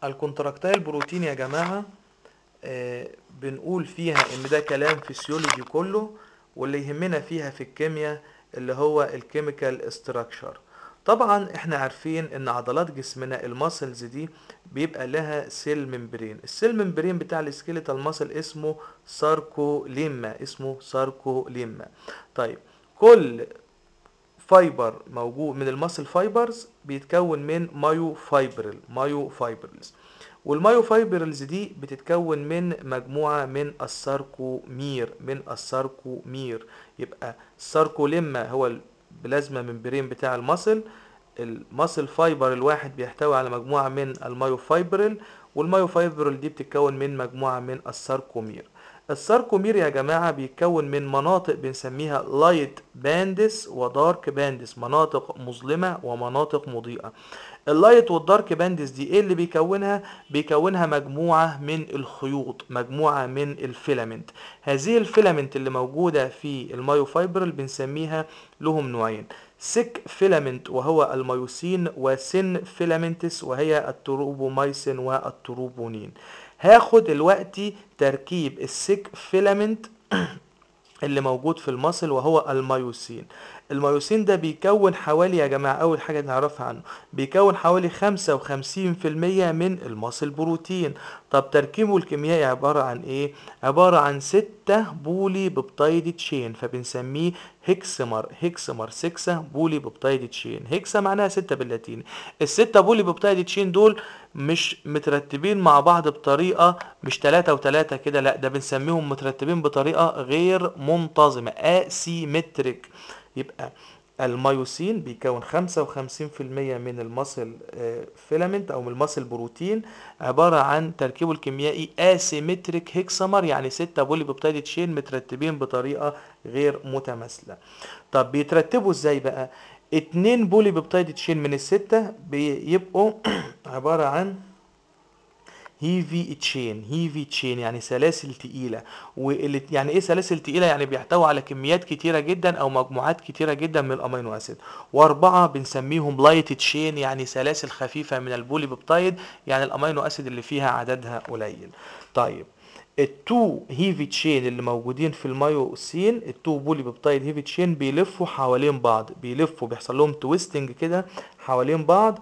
الكونتراكتايل بروتين يا جماعة آه، بنقول فيها ان ده كلام فيسيولوجي كله واللي يهمنا فيها في الكيمياء اللي هو الكيميكال استراكشر طبعا احنا عارفين ان عضلات جسمنا الماسلز دي بيبقى لها سيل ممبرين السيل ممبرين بتاع السكيليتال ماسل اسمه ساركوليما اسمه ساركوليما طيب كل فايبر موجود من الماسل فايبرز بيتكون من مايو فايبرل مايو فايبرلز والمايو فايبرلز دي بتتكون من مجموعة من الساركومير من الساركومير يبقى الساركوليما هو البلازما ممبرين بتاع الماسل الماسل فايبر الواحد بيحتوي على مجموعة من المايو فايبرل والمايو فايبرل دي بتتكون من مجموعة من الساركومير الساركومير يا جماعة بيتكون من مناطق بنسميها لايت باندس ودارك باندس مناطق مظلمة ومناطق مضيئة اللايت والدارك باندس دي ايه اللي بيكونها بيكونها مجموعة من الخيوط مجموعة من الفيلامنت هذه الفيلامنت اللي موجودة في المايوفايبرل بنسميها لهم نوعين سك فيلامنت وهو الميوسين وسن فيلامنتس وهي التروبومايسين والتروبونين هاخد دلوقتي تركيب السك فيلامنت اللي موجود في المصل وهو الميوسين الميوسين ده بيكون حوالي يا جماعة أول حاجة نعرفها عنه بيكون حوالي 55% من المصل بروتين طب تركيبه الكيميائي عبارة عن إيه؟ عبارة عن ستة بولي ببتايد تشين فبنسميه هيكسمر هيكسمر 6 بولي ببتايد تشين هيكسا معناها ستة باللاتيني الستة بولي ببتايد تشين دول مش مترتبين مع بعض بطريقة مش تلاتة وتلاتة كده لا ده بنسميهم مترتبين بطريقة غير منتظمة اسيمتريك يبقى الميوسين بيكون 55% من المصل فيلامنت او من المصل بروتين عبارة عن تركيبه الكيميائي اسيمتريك هيكسامر يعني 6 بولي بيبتايد تشين مترتبين بطريقة غير متماثلة طب بيترتبوا ازاي بقى اتنين بولي بيبتايد تشين من الستة بيبقوا عبارة عن هيفي تشين هيفي تشين يعني سلاسل تقيله واللي يعني ايه سلاسل تقيله يعني بيحتوي على كميات كتيره جدا او مجموعات كتيره جدا من الامينو اسيد واربعه بنسميهم لايت تشين يعني سلاسل خفيفه من البولي بيبتايد يعني الامينو اسيد اللي فيها عددها قليل طيب التو هيفي تشين اللي موجودين في المايوسين التو بولي بيبتايد هيفي تشين بيلفوا حوالين بعض بيلفوا بيحصل لهم تويستنج كده حوالين بعض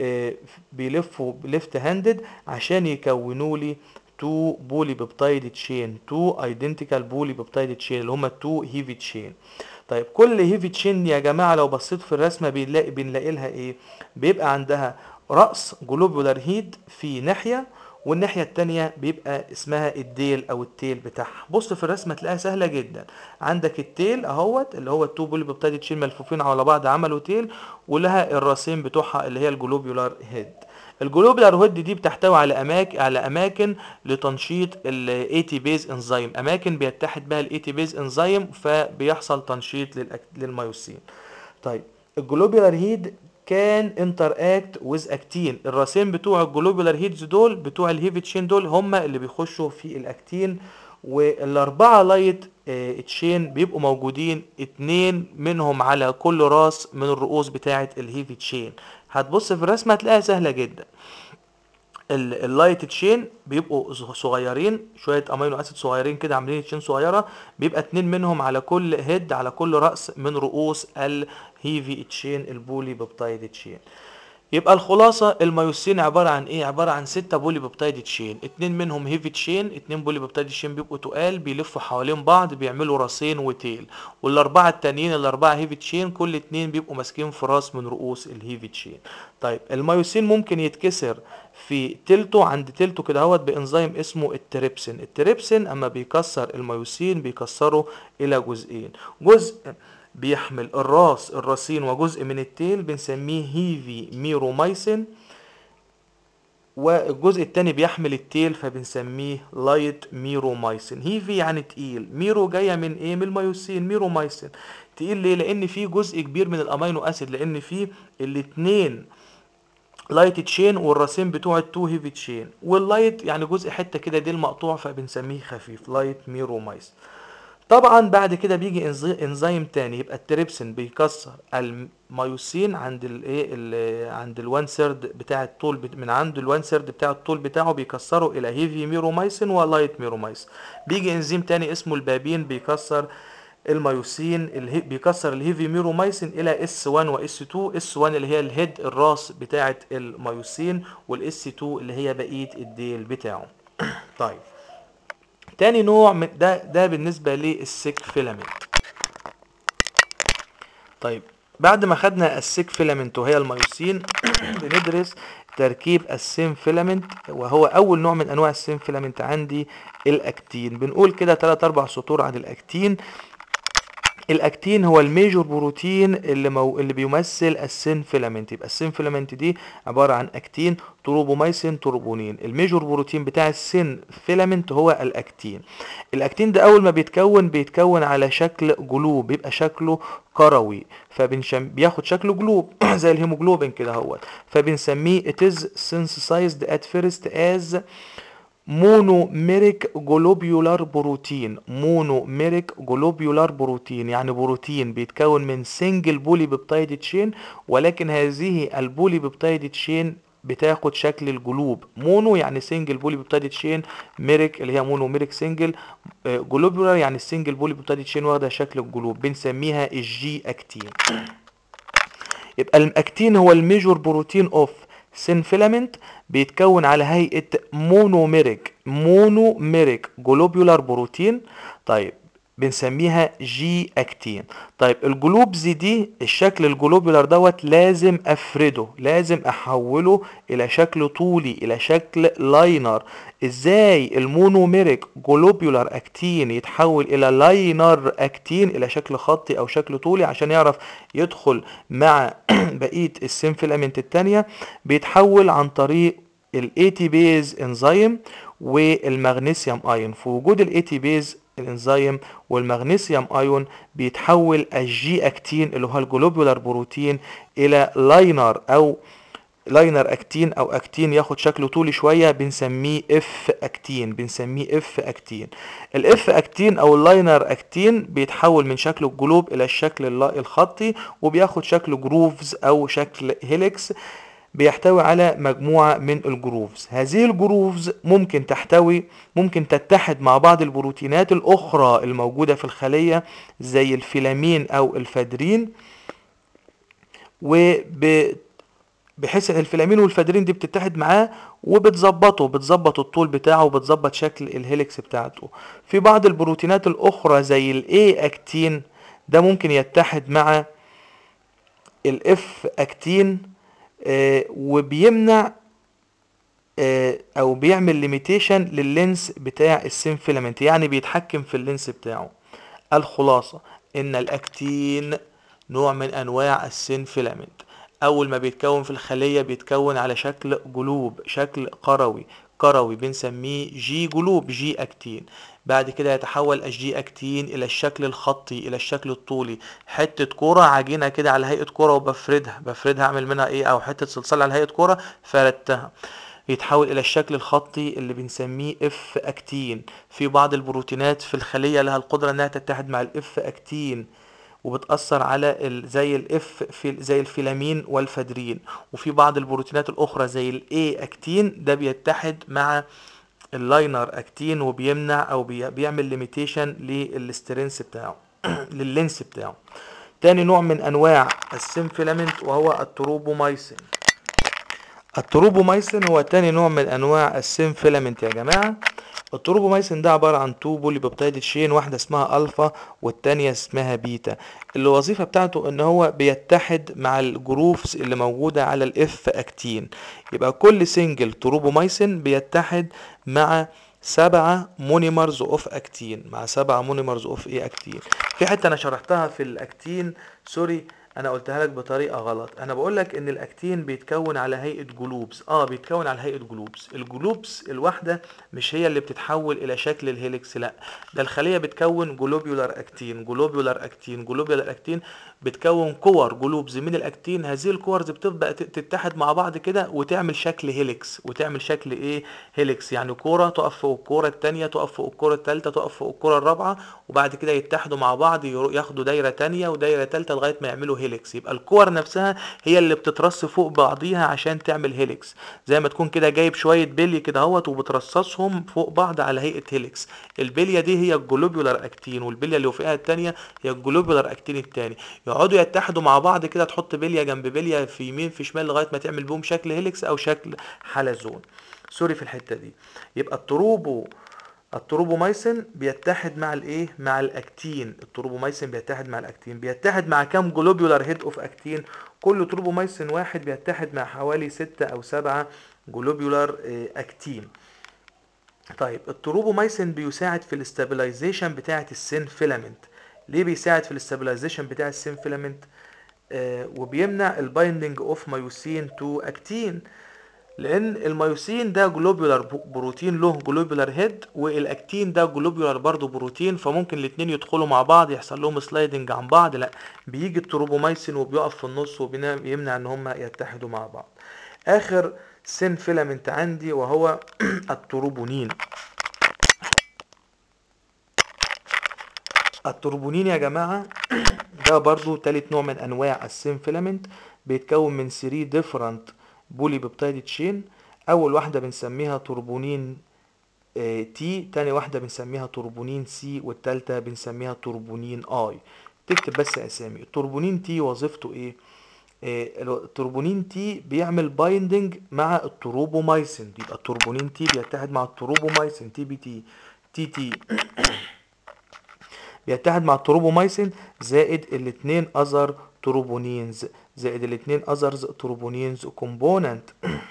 بيلفوا ليفت هاندد عشان يكونوا لي تو بولي بيبتايد تشين تو ايدنتيكال بولي بيبتايد تشين اللي هما تو هيفي تشين طيب كل هيفي تشين يا جماعه لو بصيت في الرسمه بنلاقي بنلاقي لها ايه بيبقى عندها راس جلوبولار هيد في ناحيه والناحية التانية بيبقى اسمها الديل او التيل بتاعها بص في الرسمة تلاقيها سهلة جدا عندك التيل اهوت اللي هو التو بولي بيبتدي تشيل ملفوفين على بعض عملوا تيل ولها الراسين بتوعها اللي هي الجلوبيولار هيد الجلوبيولار هيد دي بتحتوي على اماكن على اماكن لتنشيط الاي تي بيز انزيم اماكن بيتحد بها الاي تي بيز انزيم فبيحصل تنشيط للميوسين طيب الجلوبيولار هيد كان انتر اكت ويز اكتين الراسين بتوع الجلوبولار هيدز دول بتوع الهيفي تشين دول هم اللي بيخشوا في الاكتين والاربعه لايت اه تشين بيبقوا موجودين اتنين منهم على كل راس من الرؤوس بتاعه الهيفي تشين هتبص في الرسمه هتلاقيها سهله جدا اللايت تشين بيبقوا صغيرين شويه امينو اسيد صغيرين كده عاملين تشين صغيره بيبقى اتنين منهم على كل هيد على كل راس من رؤوس الهيفي تشين البولي بيبتايد تشين يبقى الخلاصة الميوسين عبارة عن ايه عبارة عن ستة بولي بيبتايد تشين اتنين منهم هيفي تشين اتنين بولي بيبتايد تشين بيبقوا تقال بيلفوا حوالين بعض بيعملوا راسين وتيل والاربعة التانيين الاربعة هيفي تشين كل اتنين بيبقوا ماسكين في راس من رؤوس الهيفي تشين طيب الميوسين ممكن يتكسر في تلته عند تلته كده اهوت بانزيم اسمه التريبسين التريبسين اما بيكسر الميوسين بيكسره الى جزئين جزء بيحمل الراس الراسين وجزء من التيل بنسميه هيفي ميرومايسين والجزء التاني بيحمل التيل فبنسميه لايت ميرومايسين هيفي يعني تقيل ميرو جايه من ايه من الميوسين ميرومايسين تقيل ليه لان فيه جزء كبير من الامينو اسيد لان فيه الاتنين لايت تشين والراسين بتوع التو هيفي تشين واللايت يعني جزء حته كده ديل مقطوع فبنسميه خفيف لايت ميرومايسين طبعا بعد كده بيجي انزيم تاني يبقى التريبسين بيكسر الميوسين عند الايه ال- عند الوان سيرد بتاع الطول بت- من عند الوان سيرد بتاع الطول بتاعه بيكسره الى هيفي ميرومايسين ولايت ميرومايسين بيجي انزيم تاني اسمه البابين بيكسر الميوسين الهي بيكسر الهيفي ميرومايسين الى اس 1 واس 2 اس 1 اللي هي الهيد الراس بتاعه الميوسين والاس 2 اللي هي بقيه الديل بتاعه طيب تاني نوع من ده ده بالنسبه للسيك فيلامنت طيب بعد ما خدنا السيك فيلامنت وهي الميوسين بندرس تركيب السين فيلامنت وهو اول نوع من انواع السين فيلامنت عندي الاكتين بنقول كده 3 4 سطور عن الاكتين الاكتين هو الميجور بروتين اللي مو... اللي بيمثل السين فيلامنت يبقى السين فيلامنت دي عباره عن اكتين تروبومايسين تروبونين الميجور بروتين بتاع السين فيلامنت هو الاكتين الاكتين ده اول ما بيتكون بيتكون على شكل جلوب بيبقى شكله كروي فبنشم بياخد شكل جلوب زي الهيموجلوبين كده اهوت فبنسميه it is synthesized at first as مونوميريك جلوبيولار بروتين مونوميريك جلوبيولار بروتين يعني بروتين بيتكون من سنجل بولي بيبتايد تشين ولكن هذه البولي بيبتايد تشين بتاخد شكل الجلوب مونو يعني سنجل بولي بيبتايد تشين ميريك اللي هي مونو ميريك سنجل جلوبيولار يعني السنجل بولي بيبتايد تشين واخده شكل الجلوب بنسميها الجي اكتين يبقى الاكتين هو الميجور بروتين اوف سين فيلامنت بيتكون على هيئة مونوميريك مونوميريك جلوبيولار بروتين طيب بنسميها جي اكتين طيب الجلوبز دي الشكل الجلوبيولار دوت لازم افرده لازم احوله الى شكل طولي الى شكل لاينر ازاي المونوميريك جلوبيولار اكتين يتحول الى لاينر اكتين الى شكل خطي او شكل طولي عشان يعرف يدخل مع بقيه السين فيلامنت التانية بيتحول عن طريق الاي تي بيز انزيم والمغنيسيوم ايون في وجود الاي تي بيز الانزيم والمغنيسيوم ايون بيتحول الجي اكتين اللي هو الجلوبولار بروتين الى لاينر او لاينر اكتين او اكتين ياخد شكله طولي شويه بنسميه اف اكتين بنسميه اف اكتين الاف اكتين او اللاينر اكتين بيتحول من شكل الجلوب الى الشكل الل- الخطي وبياخد شكل جروفز او شكل هيليكس بيحتوي على مجموعة من الجروفز هذه الجروفز ممكن تحتوي ممكن تتحد مع بعض البروتينات الأخرى الموجودة في الخلية زي الفيلامين أو الفادرين وب بحيث ان الفيلامين والفادرين دي بتتحد معاه وبتظبطه بتظبط الطول بتاعه وبتظبط شكل الهيليكس بتاعته في بعض البروتينات الاخرى زي الاي اكتين ده ممكن يتحد مع الاف اكتين آه، وبيمنع آه، او بيعمل ليميتيشن لللينس بتاع السين فيلامنت يعني بيتحكم في اللينس بتاعه الخلاصة ان الاكتين نوع من انواع السين فيلامنت اول ما بيتكون في الخلية بيتكون على شكل جلوب شكل قروي كروي بنسميه جي جلوب جي اكتين بعد كده يتحول الجي اكتين الى الشكل الخطي الى الشكل الطولي حته كوره عجينه كده على هيئه كوره وبفردها بفردها اعمل منها ايه او حته صلصال على هيئه كوره فردتها يتحول الى الشكل الخطي اللي بنسميه اف اكتين في بعض البروتينات في الخليه لها القدره انها تتحد مع الاف اكتين وبتأثر على ال... زي الاف في زي الفيلامين والفادرين وفي بعض البروتينات الاخرى زي الاي اكتين ده بيتحد مع اللاينر اكتين وبيمنع او بي... بيعمل ليميتيشن للسترينس بتاعه لللينس بتاعه تاني نوع من انواع السين فيلامنت وهو التروبومايسين التروبومايسين هو تاني نوع من انواع السين فيلامنت يا جماعه التروبومايسين ده عباره عن تو بولي بيبتايد تشين واحده اسمها الفا والتانية اسمها بيتا الوظيفه بتاعته ان هو بيتحد مع الجروفز اللي موجوده على الاف اكتين يبقى كل سنجل تروبومايسين بيتحد مع سبعة مونيمرز اوف اكتين مع سبعة مونيمرز اوف ايه اكتين في حته انا شرحتها في الاكتين سوري انا قلتها لك بطريقه غلط انا بقول لك ان الاكتين بيتكون على هيئه جلوبز اه بيتكون على هيئه جلوبز الجلوبز الواحده مش هي اللي بتتحول الى شكل الهيليكس لا ده الخليه بتكون جلوبيولار اكتين جلوبيولار اكتين جلوبيولار اكتين بتكون كور جلوبز من الاكتين هذه الكورز بتبدا ت- تتحد مع بعض كده وتعمل شكل هيليكس وتعمل شكل ايه هيليكس يعني كوره تقف فوق الكوره الثانيه تقف فوق الكوره الثالثه تقف فوق الكوره الرابعه وبعد كده يتحدوا مع بعض يرو- ياخدوا دايره تانية ودايره ثالثه لغايه ما يعملوا هيليكس يبقى الكور نفسها هي اللي بتترص فوق بعضيها عشان تعمل هيليكس زي ما تكون كده جايب شويه بلي كده اهوت وبترصصهم فوق بعض على هيئه هيليكس البليه دي هي الجلوبيولار اكتين والبليه اللي فوقها الثانيه هي الجلوبيولار اكتين الثاني يقعدوا يتحدوا مع بعض كده تحط بليه جنب بليه في يمين في شمال لغايه ما تعمل بهم شكل هيليكس او شكل حلزون سوري في الحته دي يبقى التروبو التروبومايسين بيتحد مع الايه مع الاكتين التروبومايسين بيتحد مع الاكتين بيتحد مع كام جلوبيولار هيد اوف اكتين كل تروبومايسين واحد بيتحد مع حوالي ستة او سبعة جلوبيولار اكتين طيب التروبومايسين بيساعد في الاستابلايزيشن بتاعه السين فيلامنت ليه بيساعد في الاستابلايزيشن بتاع السين فيلامنت آه وبيمنع البايندنج اوف مايوسين تو اكتين لان الميوسين ده جلوبولار بروتين له جلوبولار هيد والاكتين ده جلوبولار برضه بروتين فممكن الاتنين يدخلوا مع بعض يحصل لهم سلايدنج عن بعض لا بيجي التروبومايسين وبيقف في النص وبيمنع ان هم يتحدوا مع بعض اخر سين فيلامنت عندي وهو التروبونين التروبونين يا جماعه ده برضو تالت نوع من انواع السين فيلامنت بيتكون من 3 ديفرنت بولي بيبتايد تشين اول واحده بنسميها توربونين اه تي تاني واحده بنسميها توربونين سي والتالتة بنسميها توربونين اي تكتب بس اسامي التوربونين تي وظيفته ايه اه التوربونين تي بيعمل بايندنج مع التروبومايسين يبقى التوربونين تي بيتحد مع التروبومايسين تي بي تي تي تي بيتحد مع التروبومايسين زائد الاتنين اذر تروبونينز زائد الاتنين اذرز تروبونينز كومبوننت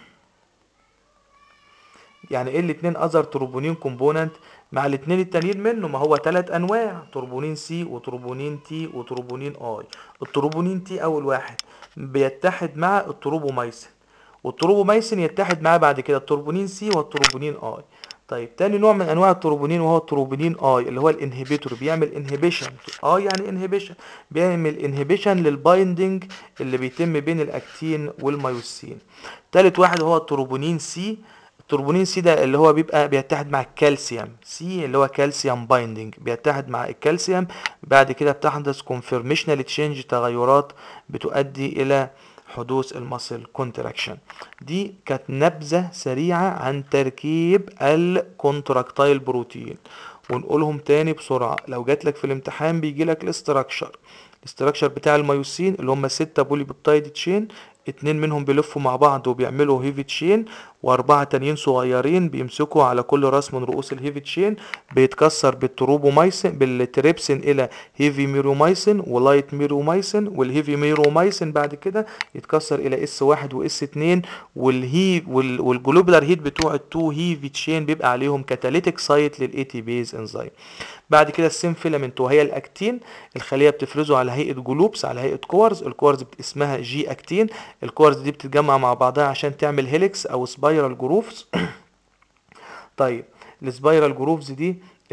يعني ايه الاتنين اذر تروبونين كومبوننت مع الاتنين التانيين منه ما هو تلات انواع تروبونين سي وتروبونين تي وتروبونين اي التروبونين تي اول واحد بيتحد مع التروبومايسين والتروبومايسين يتحد معاه بعد كده التروبونين سي والتروبونين اي طيب تاني نوع من انواع التروبونين وهو التروبونين اي اللي هو الانهبيتور بيعمل انهبيشن اي يعني انهبيشن بيعمل انهبيشن للبايندنج اللي بيتم بين الاكتين والميوسين تالت واحد هو التروبونين سي التوربونين سي ده اللي هو بيبقى بيتحد مع الكالسيوم سي اللي هو كالسيوم بايندنج بيتحد مع الكالسيوم بعد كده بتحدث كونفيرميشنال تشينج تغيرات بتؤدي الى حدوث المصل كونتراكشن دي كانت نبذة سريعة عن تركيب الكونتراكتايل بروتين ونقولهم تاني بسرعة لو جاتلك في الامتحان بيجيلك الاستراكشر الاستراكشر بتاع الميوسين اللي هم ستة بولي بيبتايد تشين اتنين منهم بيلفوا مع بعض وبيعملوا هيفي تشين واربعة تانيين صغيرين بيمسكوا على كل راس من رؤوس الهيفي تشين بيتكسر بالتروبومايسين بالتريبسين الى هيفي ميرومايسين ولايت ميرومايسين والهيفي ميرومايسين بعد كده يتكسر الى اس واحد واس اتنين والهي وال والجلوبولار هيت بتوع التو هيفي تشين بيبقى عليهم كاتاليتيك سايت للاي تي بيز انزيم بعد كده السين فيلامنت وهي الاكتين الخليه بتفرزه على هيئه جلوبس على هيئه كورز الكورز اسمها جي اكتين الكورز دي بتتجمع مع بعضها عشان تعمل هيليكس او سبايرال جروفز طيب السبايرال جروفز دي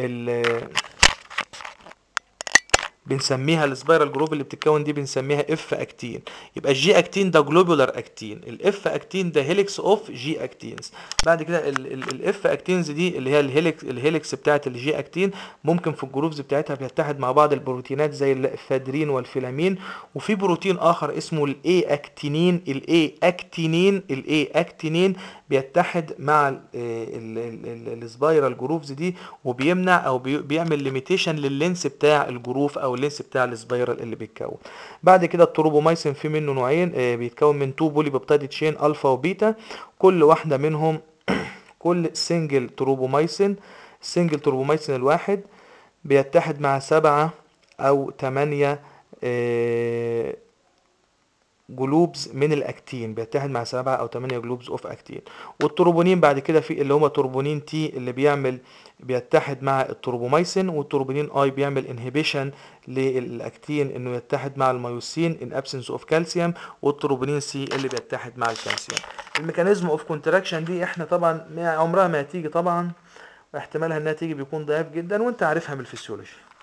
بنسميها السبايرال جروب اللي بتتكون دي بنسميها اف اكتين يبقى الجي اكتين ده جلوبولار اكتين الاف اكتين ده هيليكس اوف جي اكتينز بعد كده الاف اكتينز دي اللي هي الهيليكس الهيليكس بتاعت الجي اكتين ممكن في الجروفز بتاعتها بيتحد مع بعض البروتينات زي الفادرين والفيلامين وفي بروتين اخر اسمه الاي اكتينين الاي اكتينين الاي اكتينين بيتحد مع السبايرال جروفز دي وبيمنع او بيعمل ليميتيشن لللينس بتاع الجروف او اللينس بتاع السبايرال اللي بيتكون بعد كده التروبومايسين في منه نوعين بيتكون من تو بولي بيبتايد تشين الفا وبيتا كل واحده منهم كل سنجل تروبومايسين سنجل تروبومايسين الواحد بيتحد مع سبعة او تمانية جلوبز من الاكتين بيتحد مع سبعة او تمانية جلوبز اوف اكتين والتروبونين بعد كده في اللي هما تروبونين تي اللي بيعمل بيتحد مع التروبومايسين والتروبونين اي بيعمل انهبيشن للاكتين انه يتحد مع الميوسين ان ابسنس اوف كالسيوم والتروبونين سي اللي بيتحد مع الكالسيوم الميكانيزم اوف كونتراكشن دي احنا طبعا عمرها ما هتيجي طبعا واحتمالها انها تيجي بيكون ضعيف جدا وانت عارفها من الفسيولوجي